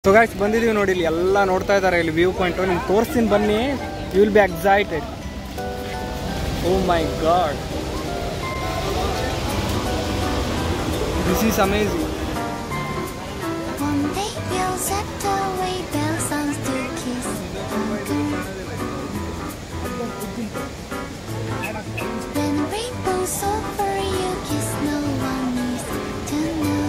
So guys ಬಂದಿದ್ದೀವಿ ನೋಡಿ ಇಲ್ಲಿ ಎಲ್ಲ ನೋಡ್ತಾ ಇದ್ದಾರೆ ಇಲ್ಲಿ ವ್ಯೂ ಪಾಯಿಂಟು ನಿಮ್ಗೆ ತೋರಿಸ್ತೀನಿ ಬನ್ನಿ you will be excited oh my God this is amazing One day we'll set away bell sounds to kiss. When rainbows over you kiss, no one needs to know.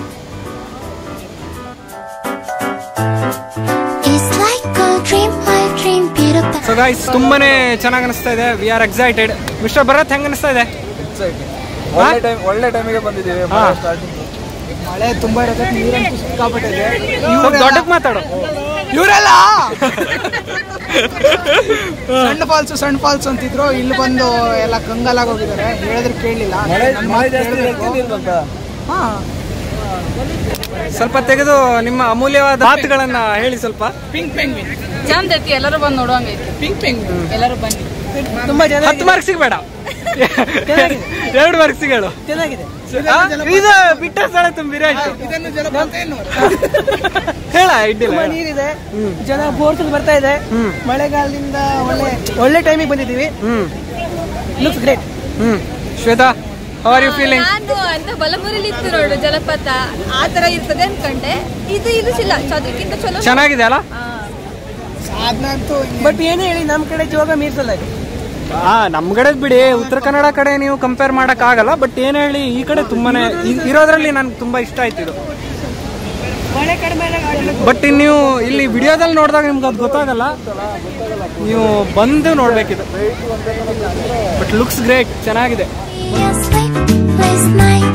It's like a dream I dream, beautiful. So guys ತುಂಬಾನೇ ಚೆನ್ನಾಗಿ ಅನಿಸ್ತಾ ಇದೆ we are excited mister Bharat ಹೆಂಗ್ ಅನಿಸ್ತಾ ಇದೆ ಒಳ್ಳೆ time ಒಳ್ಳೆ ಟೈಮಿಗೆ ಬಂದಿದ್ದೀವಿ ಹಾ. ಸ್ಟಾರ್ಟಿಂಗ್ ಮಳೆ ತುಂಬಾ ಇರುತ್ತೆ ನೀರಂತೂ ಸಿಕ್ಕಾಪಟ್ಟಿದೆ ಸ್ವಲ್ಪ ದೊಡ್ಡಕ್ಕೆ ಮಾತಾಡು ಇವರೆಲ್ಲ ಸಣ್ಣ ಫಾಲ್ಸ್ ಸಣ್ಣ ಫಾಲ್ಸ್ ಅಂತಿದ್ರು ಇಲ್ಲಿ ಬಂದು ಎಲ್ಲ ಕಂಗಾಲಾಗಿ ಹೋಗಿದ್ದಾರೆ ಹೇಳಿದ್ರೆ ಕೇಳಲಿಲ್ಲ ಮಳೆ ಮಳೆ ಜಾಸ್ತಿ ಇಲ್ವಂತ ಹಾ ಸ್ವಲ್ಪ ತೆಗೆದು ನಿಮ್ಮ ಅಮೂಲ್ಯವಾದ ಮಾತುಗಳನ್ನ ಹೇಳಿ ಸ್ವಲ್ಪ ಪಿಂಕ್ ಪೆಂಗ್ವಿನ್ ಚಂದ ಐತಿ ಎಲ್ಲರೂ ಬಂದು ನೋಡುವಂಗೈತಿ ಪಿಂಕ್ ಪೆಂಗ್ವಿನ್ ಎಲ್ಲರೂ ಬನ್ನಿ ತುಂಬಾ ಜನ ಹತ್ತು ಮಾರ್ಕ್ಸ್ ಸಿಗ್ಬೇಡ ಎರಡು ಮಾರ್ಕ್ಸ್ ಸಿಗೇಳು ಚೆನ್ನಾಗಿದೆ ಇದು ಬಿಟ್ಟ ಸ್ಥಳ ತುಂಬಿರಿ ಆಯ್ತು ಇದನ್ನು ಜಲಪಾತ ಎನ್ನುವರು. ಹೇಳ ಇಡ್ಡಿಲ್ಲ ತುಂಬಾ ನೀರಿದೆ ಜನ ಬೋರ್ಸ್ ಬರ್ತಾ ಇದೆ ಹ್ಮ್. ಮಳೆಗಾಲದಿಂದ ಒಳ್ಳೆ ಒಳ್ಳೆ ಟೈಮಿಗೆ ಬಂದಿದ್ದೀವಿ hmm looks great hmm Shweta how are you feeling ನಾನು ಅಂತ ಬಲಮುರಿಲಿ ಇತ್ತು ನೋಡು ಜಲಪಾತ ಆ ತರ ಇರ್ತದೆ ಅನ್ಕೊಂಡೆ ಇದು ಇದು ಇಲ್ಲ ಅದಕ್ಕಿಂತ ಚಲೋ ಚೆನ್ನಾಗಿದೆ ಅಲ್ಲ ಹಾ. ಸಾಧನ ಅಂತೂ ಬಟ್ ಏನೇ ಹೇಳಿ ನಮ್ಮ ಕಡೆ ಜೋಗ ಮೀರ್ಸಲ್ಲ ಇದು ಹಾ ನಮ್ ಕಡೆ ಬಿಡಿ ಉತ್ತರ ಕನ್ನಡ ಕಡೆ ನೀವು ಕಂಪೇರ್ ಮಾಡಕ್ ಆಗಲ್ಲ ಬಟ್ ಏನ್ ಹೇಳಿ ಈ ಕಡೆ ತುಂಬಾನೇ ಇ- ಇರೋದ್ರಲ್ಲಿ ನನ್ಗೆ ತುಂಬಾ ಇಷ್ಟ ಆಯ್ತು ಇದು ಮಳೆ ಕಡಿಮೆ ಬಟ್ ನೀವು ಇಲ್ಲಿ ವಿಡಿಯೋದಲ್ಲಿ ನೋಡಿದಾಗ ನಿಮ್ಗೆ ಅದು ಗೊತ್ತಾಗಲ್ಲ ನೀವು ಬಂದು ನೋಡ್ಬೇಕಿದು ಬಟ್ ಲುಕ್ಸ್ ಗ್ರೇಟ್ ಚೆನ್ನಾಗಿದೆ Be a sleepless night.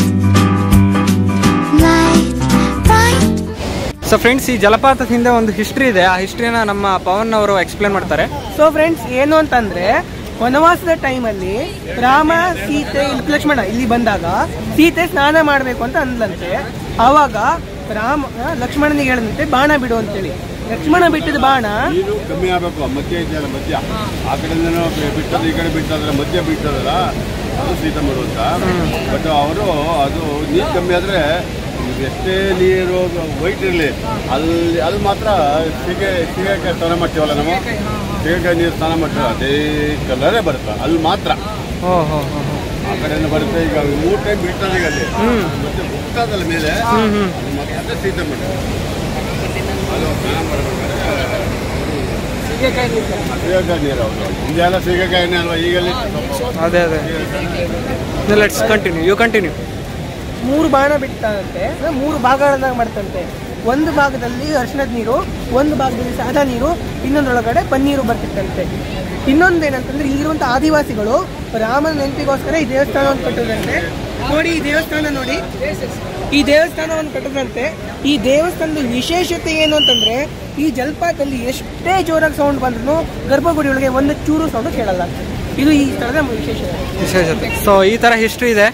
Light, bright. So friends ಈ ಜಲಪಾತದ ಹಿಂದೆ ಒಂದು ಹಿಸ್ಟ್ರಿ ಇದೆ ಆ ಹಿಸ್ಟ್ರಿನ ನಮ್ಮ ಪವನ್ ಅವರು ಎಕ್ಸ್ಪ್ಲೇನ್ ಮಾಡ್ತಾರೆ ಸೊ ಫ್ರೆಂಡ್ಸ್ ಏನು ಅಂತಂದ್ರೆ ವನವಾಸದ ಟೈಮಲ್ಲಿ ರಾಮ ಸೀತೆ ಇಲ್ಲಿ ಲಕ್ಷ್ಮಣ ಇಲ್ಲಿ ಬಂದಾಗ ಸೀತೆ ಸ್ನಾನ ಮಾಡಬೇಕು ಅಂತ ಅಂದ್ಲಂತೆ ಆವಾಗ ರಾಮ ಲಕ್ಷ್ಮಣನಿಗೆ ಹೇಳಿದಂತೆ ಬಾಣ ಬಿಡು ಅಂತೇಳಿ ಲಕ್ಷ್ಮಣ ಬಿಟ್ಟಿದ ಬಾಣ ನೀರು ಕಮ್ಮಿ ಆಗಬೇಕು ಮಧ್ಯ ಇದೆಯಲ್ಲ ಮಧ್ಯ ಆ ಕಡೆಯಿಂದನೂ ಬಿಟ್ಟದ ಈ ಕಡೆ ಬಿಟ್ಟದ್ರ ಮಧ್ಯ ಬಿಟ್ಟದಲ್ಲ ಅದು ಶೀತ ಮಾಡುವಂತ ಬಟ್ ಅವರು ಅದು ನೀರು ಕಮ್ಮಿ ಆದ್ರೆ ಎಷ್ಟೇ ನೀರು ವೈಟ್ ಇರಲಿ ಅಲ್ಲಿ ಅಲ್ಲಿ ಮಾತ್ರ ಸೀಗೆ ಸೀಗೆಕಾಯಿ ಸ್ನಾನ ಮಾಡ್ತೀವಲ್ಲ ನಾವು ಸೀಗೆಕಾಯಿ ನೀರು ಸ್ನಾನ ಮಾಡ್ತೀವಲ್ಲ ಅದೇ ಕಲರೇ ಬರುತ್ತೆ ಅಲ್ಲಿ ಮಾತ್ರ ಓ ಹೋ ಹೋ ಆ ಕಡೆಯಿಂದ ಬರುತ್ತೆ ಈಗ ಮೂರು ಟೈಮ್ ಬಿಡ್ತದೆ ಈಗ ಅಲ್ಲಿ ಮತ್ತೆ ಹೋಗ್ತದಲ್ಲ ಮೇಲೆ ಅದು ಮತ್ತೆ ಶೀತ ಮಾಡುತ್ತೆ ಅದು ಸ್ನಾನ ಮಾಡ್ಬೇಕಾದ್ರೆ ಸೀಗೆಕಾಯಿ ನೀರು ಹೌದು ಇದೆಲ್ಲ ಸೀಗೆಕಾಯಿನೇ ಅಲ್ವಾ ಈಗಲ್ಲಿ ಅದೇ ಅದೇ ಲೆಟ್ಸ್ ಕಂಟಿನ್ಯೂ ಯು ಕಂಟಿನ್ಯೂ ಮೂರು ಬಾಣ ಬಿಡ್ತಾನಂತೆ ಅಂದ್ರೆ ಮೂರು ಭಾಗಗಳನ್ನಾಗಿ ಮಾಡ್ತಂತೆ ಒಂದು ಭಾಗದಲ್ಲಿ ಅರಿಶಿಣದ ನೀರು ಒಂದು ಭಾಗದಲ್ಲಿ ಸಾದಾ ನೀರು ಇನ್ನೊಂದರೊಳಗಡೆ ಪನ್ನೀರು ಬರ್ತಿತ್ತಂತೆ ಇನ್ನೊಂದೇನಂತಂದ್ರೆ ಇಲ್ಲಿರುವಂತ ಆದಿವಾಸಿಗಳು ರಾಮನ ನೆನಪಿಗೋಸ್ಕರ ಈ ದೇವಸ್ಥಾನವನ್ನು ಕಟ್ಟಿದ್ರಂತೆ ನೋಡಿ ಈ ದೇವಸ್ಥಾನ ನೋಡಿ ಈ ದೇವಸ್ಥಾನವನ್ನು ಕಟ್ಟಿದ್ರಂತೆ ಈ ದೇವಸ್ಥಾನದ ವಿಶೇಷತೆ ಏನು ಅಂತಂದ್ರೆ ಈ ಜಲಪಾತದಲ್ಲಿ ಎಷ್ಟೇ ಜೋರಾಗಿ ಸೌಂಡ್ ಬಂದ್ರೂ ಗರ್ಭಗುಡಿ ಒಳಗೆ ಒಂದು ಚೂರು ಸೌಂಡ್ ಕೇಳಲ್ಲ ಇದು ಈ ಸ್ಥಳದ ವಿಶೇಷತೆ ವಿಶೇಷತೆ ಸೊ ಈ ತರ ಹಿಸ್ಟ್ರಿ ಇದೆ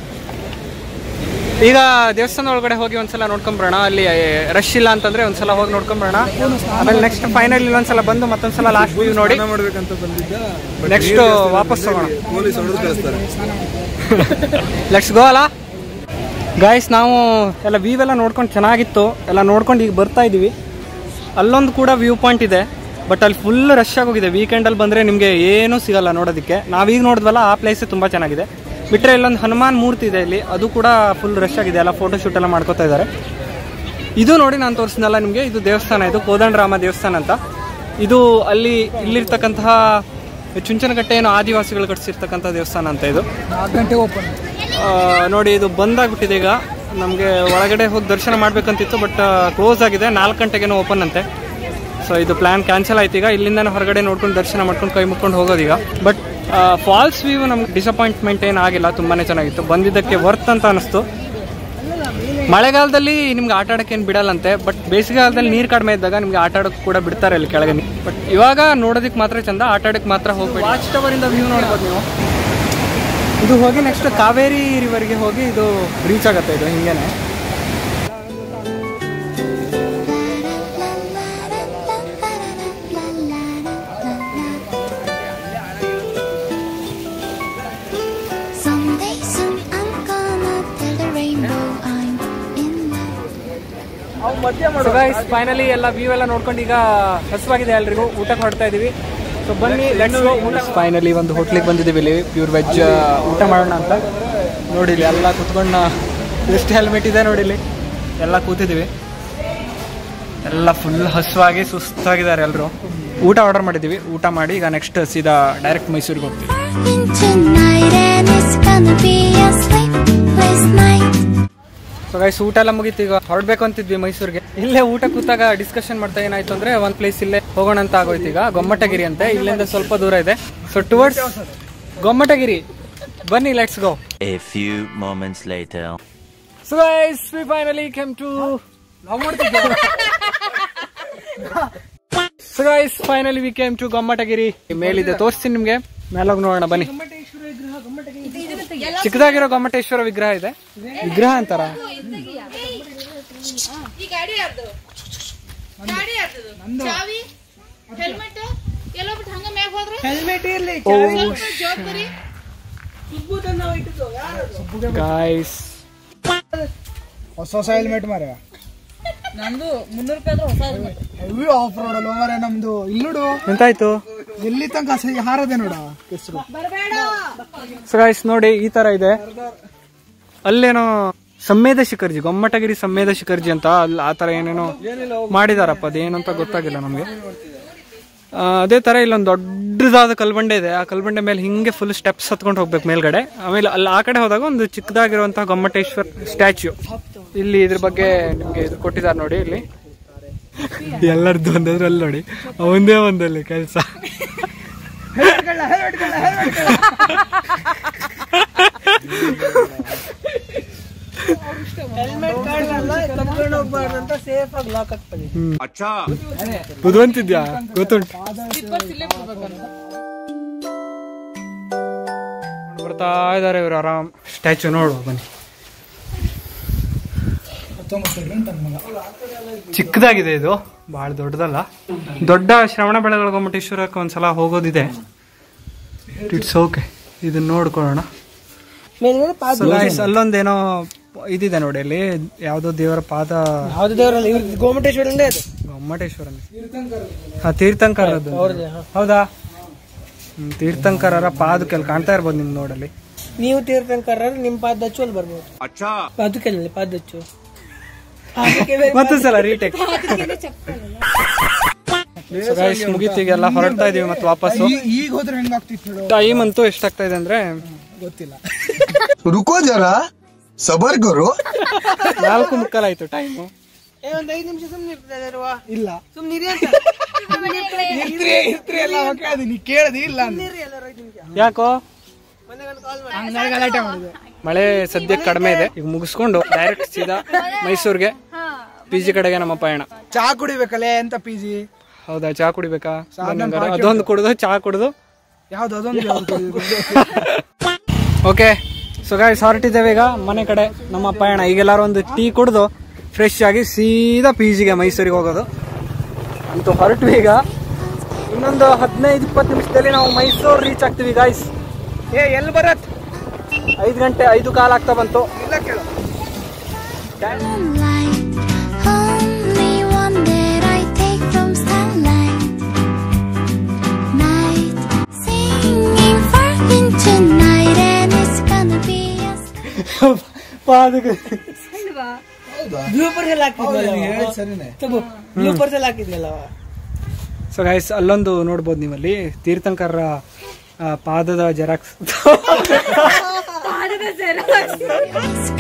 ಈಗ ದೇವಸ್ಥಾನ ಒಳಗಡೆ ಹೋಗಿ ಒಂದ್ಸಲ ನೋಡ್ಕೊಂಬರೋಣ ಅಲ್ಲಿ ರಶ್ ಇಲ್ಲ ಅಂತಂದ್ರೆ ಒಂದ್ಸಲ ಹೋಗಿ ನೋಡ್ಕೊಂಬರೋಣ ಆಮೇಲೆ ನೆಕ್ಸ್ಟ್ ಫೈನಲ್ ಒಂದ್ಸಲ ಬಂದು ಮತ್ತೊಂದ್ಸಲ ಲಾಸ್ಟ್ ವ್ಯೂ ನೋಡಿ ಮಾಡ್ಬೇಕಂತ ಬಂದಿದ್ದ ನೆಕ್ಸ್ಟ್ ವಾಪಸ್ ತಗೋಣ ಪೊಲೀಸ್ ಹೊಡೆದು ಕಳಿಸ್ತಾರೆ ಲೆಟ್ಸ್ ಗೋ ಅಲ್ಲ ಗಾಯ್ಸ್ ನಾವು ಎಲ್ಲ ವ್ಯೂ ಎಲ್ಲ ನೋಡ್ಕೊಂಡು ಚೆನ್ನಾಗಿತ್ತು ಎಲ್ಲ ನೋಡ್ಕೊಂಡು ಈಗ ಬರ್ತಾ ಇದ್ದೀವಿ ಅಲ್ಲೊಂದು ಕೂಡ ವ್ಯೂ ಪಾಯಿಂಟ್ ಇದೆ ಬಟ್ ಅಲ್ಲಿ ಫುಲ್ ರಶ್ ಆಗೋಗಿದೆ ವೀಕೆಂಡಲ್ಲಿ ಬಂದರೆ ನಿಮಗೆ ಏನೂ ಸಿಗಲ್ಲ ನೋಡೋದಕ್ಕೆ ನಾವೀಗ ನೋಡಿದ್ವಲ್ಲ ಆ ಪ್ಲೇಸೇ ತುಂಬ ಚೆನ್ನಾಗಿದೆ ಬಿಟ್ಟರೆ ಇಲ್ಲೊಂದು ಹನುಮಾನ್ ಮೂರ್ತಿ ಇದೆ ಇಲ್ಲಿ ಅದು ಕೂಡ ಫುಲ್ ರಶ್ ಆಗಿದೆ ಎಲ್ಲ ಫೋಟೋ ಶೂಟ್ ಎಲ್ಲ ಮಾಡ್ಕೋತಾ ಇದ್ದಾರೆ ಇದು ನೋಡಿ ನಾನು ತೋರಿಸಿದ್ನಲ್ಲ ನಿಮಗೆ ಇದು ದೇವಸ್ಥಾನ ಇದು ಕೋದಂಡರಾಮ ದೇವಸ್ಥಾನ ಅಂತ ಇದು ಅಲ್ಲಿ ಇಲ್ಲಿರ್ತಕ್ಕಂತಹ ಚುಂಚನಕಟ್ಟೆ ಏನೋ ಆದಿವಾಸಿಗಳು ಕಟ್ಸಿರ್ತಕ್ಕಂಥ ದೇವಸ್ಥಾನ ಅಂತ ಇದು ನಾಲ್ಕು ಗಂಟೆ ಓಪನ್ ಆ, ನೋಡಿ ಇದು ಬಂದಾಗ್ಬಿಟ್ಟಿದೆ ಈಗ ನಮಗೆ ಒಳಗಡೆ ಹೋಗಿ ದರ್ಶನ ಮಾಡ್ಬೇಕಂತಿತ್ತು ಬಟ್ ಕ್ಲೋಸ್ ಆಗಿದೆ ನಾಲ್ಕು ಗಂಟೆಗೇನೋ ಓಪನ್ ಅಂತೆ ಸೊ ಇದು ಪ್ಲ್ಯಾನ್ ಕ್ಯಾನ್ಸಲ್ ಆಯ್ತು ಈಗ ಇಲ್ಲಿಂದ ಹೊರಗಡೆ ನೋಡ್ಕೊಂಡು ದರ್ಶನ ಮಾಡ್ಕೊಂಡು ಕೈ ಮುಕ್ಕೊಂಡು ಹೋಗೋದೀಗ ಬಟ್ ಫಾಲ್ಸ್ ವ್ಯೂ ನಮ್ಗೆ ಡಿಸಪಾಯಿಂಟ್ಮೆಂಟ್ ಏನು ಆಗಿಲ್ಲ ತುಂಬಾ ಚೆನ್ನಾಗಿತ್ತು ಬಂದಿದ್ದಕ್ಕೆ ವರ್ತ್ ಅಂತ ಅನಿಸ್ತು ಮಳೆಗಾಲದಲ್ಲಿ ನಿಮ್ಗೆ ಆಟ ಆಡೋಕೆ ಏನು ಬಿಡಲ್ಲಂತೆ ಬಟ್ ಬೇಸಿಗೆಗಾಲದಲ್ಲಿ ನೀರು ಕಡಿಮೆ ಇದ್ದಾಗ ನಿಮ್ಗೆ ಆಟ ಆಡೋಕೆ ಕೂಡ ಬಿಡ್ತಾರೆ ಅಲ್ಲಿ ಕೆಳಗೆ ಬಟ್ ಇವಾಗ ನೋಡೋದಕ್ಕೆ ಮಾತ್ರ ಚಂದ ಆಟ ಆಡೋಕ್ಕೆ ಮಾತ್ರ ಹೋಗ್ಬೇಡಿ ವಾಚ್ ಟವರಿಂದ ವ್ಯೂ ನೋಡ್ಬೋದು ನೀವು ಇದು ಹೋಗಿ ನೆಕ್ಸ್ಟ್ ಕಾವೇರಿ ರಿವರ್ಗೆ ಹೋಗಿ ಇದು ರೀಚ್ ಆಗುತ್ತೆ ಇದು ಹಿಂಗೇನೆ Someday soon I'm gonna tell the rainbow I'm in love. ಮಧ್ಯ ಮಾಡು ಫೈನಲಿ ಎಲ್ಲ ವ್ಯೂ ಎಲ್ಲ ನೋಡ್ಕೊಂಡು ಈಗ ಹಸುವಾಗಿದೆ ಎಲ್ರಿಗೂ ಊಟಕ್ಕೆ ಹೊರಡ್ತಾ ಇದೀವಿ ಸೊ ಬನ್ನಿ ಲೆಟ್ಸ್ ಫೈನಲಿ ಒಂದು ಹೋಟ್ಲಿಗೆ ಬಂದಿದ್ದೀವಿ ಇಲ್ಲಿ ಪ್ಯೂರ್ ವೆಜ್ ಊಟ ಮಾಡೋಣ ಅಂತ ನೋಡಿ ಇಲ್ಲಿ ಎಲ್ಲ ಕುತ್ಕೊಂಡು ಎಷ್ಟು ಹೆಲ್ಮೆಟ್ ಇದೆ ನೋಡಿ ಇಲ್ಲಿ ಎಲ್ಲ ಕೂತಿದ್ದೀವಿ ಎಲ್ಲ ಫುಲ್ ಹಸುವಾಗಿ ಸುಸ್ತಾಗಿದ್ದಾರೆ ಎಲ್ಲರೂ ಊಟ ಆರ್ಡರ್ ಮಾಡಿದ್ದೀವಿ ಊಟ ಮಾಡಿ ಈಗ ನೆಕ್ಸ್ಟ್ ಸೀದಾ ಡೈರೆಕ್ಟ್ ಮೈಸೂರಿಗೆ ಹೋಗ್ತೀವಿ In tonight and it's gonna be a sleepless night. So guys ಊಟ ಎಲ್ಲ ಮುಗೀತು ಈಗ ಹೊರಡ್ಬೇಕು ಅಂತಿದ್ವಿ ಮೈಸೂರಿಗೆ ಇಲ್ಲೇ ಊಟ ಕೂತಾಗ ಡಿಸ್ಕಷನ್ ಮಾಡ್ತಾ ಏನಾಯ್ತು ಅಂದ್ರೆ ಒಂದ್ ಪ್ಲೇಸ್ ಇಲ್ಲೇ ಹೋಗೋಣ ಅಂತ ಆಗೋಯ್ತು ಈಗ ಗೊಮ್ಮಟಗಿರಿ ಅಂತೆ ಇಲ್ಲಿಂದ ಸ್ವಲ್ಪ ದೂರ ಇದೆ ಸೊ ಟುವರ್ಡ್ಸ್ ಗೊಮ್ಮಟಗಿರಿ ಬನ್ನಿ let's go A few moments later. So guys we finally came to so guys finally we came to Gommatagiri ಮೇಲಿದೆ ತೋರಿಸ್ತೀನಿ ನಿಮ್ಗೆ ಮೇಲೋಗಿ ನೋಡೋಣ ಬನ್ನಿ ಚಿಕ್ಕದಾಗಿರೋ ಗೊಮ್ಮಟೇಶ್ವರ ವಿಗ್ರಹ ಇದೆ ವಿಗ್ರಹ ಅಂತಾರ ಈ ಗಾಡಿ ಯಾರ್ದು ಗಾಡಿ ಯಾರ್ದು ಚಾವಿ ಹೆಲ್ಮೆಟ್ ಎಲ್ಲ ಬಿಟ್ಟು ಹಂಗ ಮ್ಯಾಗ ಹೋದ್ರೆ ಹೆಲ್ಮೆಟ್ ಇರ್ಲಿ ಜವಾಬ್ದಾರಿ ಸುಬ್ಬು ತಂದು ನಾವು ಇಟ್ಟಿದ್ದು ಯಾರು ಗಾಯ್ಸ್ ಹೊಸ ಹೊಸ ಹೆಲ್ಮೆಟ್ ಮಾರ ನಂದು ಮುನ್ನೂರು ರೂಪಾಯಿ ಆದ್ರೆ ಹೊಸ helmet. ಹೆವಿ ಆಫ್ ರೋಡ್ ಅಲ್ವ ಮಾರ ನಮ್ದು ಇಲ್ಲುಡು ಎಂತಾಯ್ತು ಎಲ್ಲಿ ತನಕ ಸಹಿ ಹಾರದೆ ನೋಡ ಹೆಸರು ಸೊ ಗಾಯ್ಸ್ ನೋಡಿ ಈ ತರ ಇದೆ ಅಲ್ಲೇನೋ ಸಂಮೇದ ಶಿಖರ್ಜಿ ಗೊಮ್ಮಟಗಿರಿ ಸಂಮೇದ ಶಿಖರ್ಜಿ ಅಂತ ಅಲ್ಲಿ ಆ ತರ ಏನೇನೋ ಮಾಡಿದಾರಪ್ಪ ಅದೇನು ಅಂತ ಗೊತ್ತಾಗಿಲ್ಲ ನಮ್ಗೆ ಆ, ಅದೇ ತರ ಇಲ್ಲೊಂದು ದೊಡ್ಡದಾದ ಕಲ್ಬಂಡೆ ಇದೆ ಆ ಕಲ್ಬಂಡೆ ಮೇಲೆ ಹಿಂಗೆ ಫುಲ್ ಸ್ಟೆಪ್ಸ್ ಹತ್ಕೊಂಡು ಹೋಗ್ಬೇಕು ಮೇಲ್ಗಡೆ ಆಮೇಲೆ ಅಲ್ಲಿ ಆ ಕಡೆ ಹೋದಾಗ ಒಂದು ಚಿಕ್ಕದಾಗಿರುವಂತಹ ಗೊಮ್ಮಟೇಶ್ವರ್ ಸ್ಟ್ಯಾಚ್ಯೂ ಇಲ್ಲಿ ಇದ್ರ ಬಗ್ಗೆ ನಿಮ್ಗೆ ಇದು ಕೊಟ್ಟಿದ್ದಾರೆ ನೋಡಿ ಇಲ್ಲಿ ಎಲ್ಲರದ್ದು ಒಂದದ್ರಲ್ಲಿ ನೋಡಿ ಒಂದೇ ಒಂದಲ್ಲಿ ಕೆಲಸ ಹೆಲ್ಮೆಟ್ ಕಾರ್ಡ್ನೆಲ್ಲ ಕದ್ಕೊಂಡು ಹೋಗ್ಬಾರ್ದು ಅಂತ ಸೇಫ್ ಆಗಿ ಲಾಕ್ ಆಗ್ತದೆ ಬುದ್ಧಿವಂತಿದ್ಯಾ ಗೊತ್ತುಂಟು ಬರ್ತಾ ಇದಾರೆ ಇವರು ಆರಾಮ್ ಸ್ಟ್ಯಾಚು ನೋಡು ಬನ್ನಿ ಚಿಕ್ಕದಾಗಿದೆ ಇದು ಬಹಳ ದೊಡ್ಡದಲ್ಲ ದೊಡ್ಡ ಶ್ರವಣ ಬೆಳಗೊಳ ಗೊಮ್ಮಟೇಶ್ವರಕ್ಕೆ ಒಂದ್ಸಲ ಹೋಗೋದಿದೆ ಇಟ್ಸ್ ಓಕೆ ಇದನ್ನ ನೋಡ್ಕೊಳ್ಳೋಣ ಮೇಲ್ಗಡೆ ಪಾದ So guys, ಅಲ್ಲೊಂದೇನೋ ಇದಿದೆ ನೋಡಿ ಅಲ್ಲಿ ಯಾವ್ದೋ ದೇವರ ಪಾದ ಯಾವ್ದು ದೇವರಲ್ಲ ಇವ್ರ ಗೋಮಟೇಶ್ವರನೇ ಅದು ಗೊಮ್ಮಟೇಶ್ವರನ ಹಾ ತೀರ್ಥಂಕರದ್ದು ಅವ್ರದ್ದೇ, ಹಾ. ಹೌದಾ ಹ್ಮ್, ತೀರ್ಥಂಕರರ ಪಾದಕ್ಕೆ ಅಲ್ಲಿ ಕಾಣ್ತಾ ಇರ್ಬೋದು ನಿಮ್ಗೆ ನೋಡಲ್ಲಿ ನೀವು ತೀರ್ಥಂಕರ ನಿಮ್ ಪಾದ ಹಚ್ಚು ಅಲ್ಲಿ ಬರ್ಬೋದು ಪಾದಕ್ಕೆ ಪಾದ ಹಚ್ಚು ಪಾದಕ್ಕೆ ಬೇರೆ ಮತ್ತೆ ಸಲ ರೀಟೇಕ್ ಮುಗೀತು ಈಗೆಲ್ಲ ಹೊರಡ್ತಾ ಇದೀವಿ ಮತ್ತೆ ವಾಪಸ್ಸು ಈಗ ಹೋದ್ರೆ ಹೆಂಗಾಗ್ತಿತ್ತು ಹೇಳು ಟೈಮ್ ಅಂತೂ ಎಷ್ಟಾಗ್ತಾ ಇದೆ ಅಂದ್ರೆ ಗೊತ್ತಿಲ್ಲ रुको जरा सबर करो ನಾಲ್ಕು ಮುಕ್ಕಾಲ್ ಆಯ್ತು ಟೈಮು ಏ ಒಂದ್ ಐದ್ ನಿಮಿಷ ಸುಮ್ನೆ ಇರ್ತಾರೆ ಅಲ್ವಾ ಇಲ್ಲ ಸುಮ್ನೆ ಇರಿ ಅಂತ ಇರ್ತ್ರಿ ಇರ್ತ್ರಿ ಎಲ್ಲ ಕೇಳ್ದಿ ನೀ ಕೇಳ್ದಿ ಇಲ್ಲ ಅಂದೆ. ಇರಿ ಎಲ್ಲರೂ ಐದ್ ನಿಮಿಷ ಯಾಕೋ ಮನೆಗೆ ಕಾಲ್ ಮಾಡಿ ಹಂಗಾಗಿ ಗಲಾಟೆ ಮಾಡಿದೆ ಮಳೆ ಸದ್ಯಕ್ಕೆ ಕಡಿಮೆ ಇದೆ ಈಗ ಮುಗಿಸ್ಕೊಂಡು ಡೈರೆಕ್ಟ್ ಸೀದಾ ಮೈಸೂರಿಗೆ ಪಿ ಜಿ ಕಡೆಗೆ ನಮ್ಮ ಪಯಣ ಚಾ ಕುಡಿಬೇಕಲ್ಲೇ ಎಂತ ಪಿ ಜಿ ಹೌದಾ ಚಾ ಕುಡಿಬೇಕಾ ಬನ್ನಿ ಹಂಗಾರೆ. ಅದೊಂದು ಕುಡಿದು ಚಾ ಕುಡಿದು ಯಾವ್ದು ಅದೊಂದು ಯಾವ್ದು ಓಕೆ ಸೊ ಗಾಯ್ಸ್ ಹೊರಟಿದ್ದೇವೆ ಈಗ ಮನೆ ಕಡೆ ನಮ್ಮ ಪಯಣ ಈಗೆಲ್ಲರೂ ಒಂದು ಟೀ ಕುಡಿದು ಫ್ರೆಶ್ ಆಗಿ ಸೀದಾ ಪಿ ಜಿಗೆ ಮೈಸೂರಿಗೆ ಹೋಗೋದು ಅಂತೂ ಹೊರಟ್ವಿ ಈಗ ಇನ್ನೊಂದು ಹದಿನೈದು ಇಪ್ಪತ್ತು ನಿಮಿಷದಲ್ಲಿ ನಾವು ಮೈಸೂರು ರೀಚ್ ಆಗ್ತೀವಿ ಗಾಯ್ಸ್ ಏ ಎಲ್ಲಿ ಬರತ್ ಐದು ಗಂಟೆ ಐದು ಕಾಲ ಆಗ್ತಾ ಬಂತು ಇಲ್ಲ ಕೇಳು Moonlight, only one that I take from starlight. Night, singing for in tonight, and it's gonna be a ಬ್ಲೂಪರ್ಸ್ ಎಲ್ಲ ಹಾಕಿದ್ನಲ್ಲ ಸರಿನೇ ಬ್ಲೂಪರ್ಸ್ ಎಲ್ಲ ಹಾಕಿದ್ನಲ್ಲ ಅವ. ಸೊ ಗಾಯ್ಸ್ ಅಲ್ಲೊಂದು ನೋಡ್ಬೋದು ನೀವಲ್ಲಿ ತೀರ್ಥಂಕರ ಆ, ಪಾದದ ಜೆರಾಕ್ಸ್ It's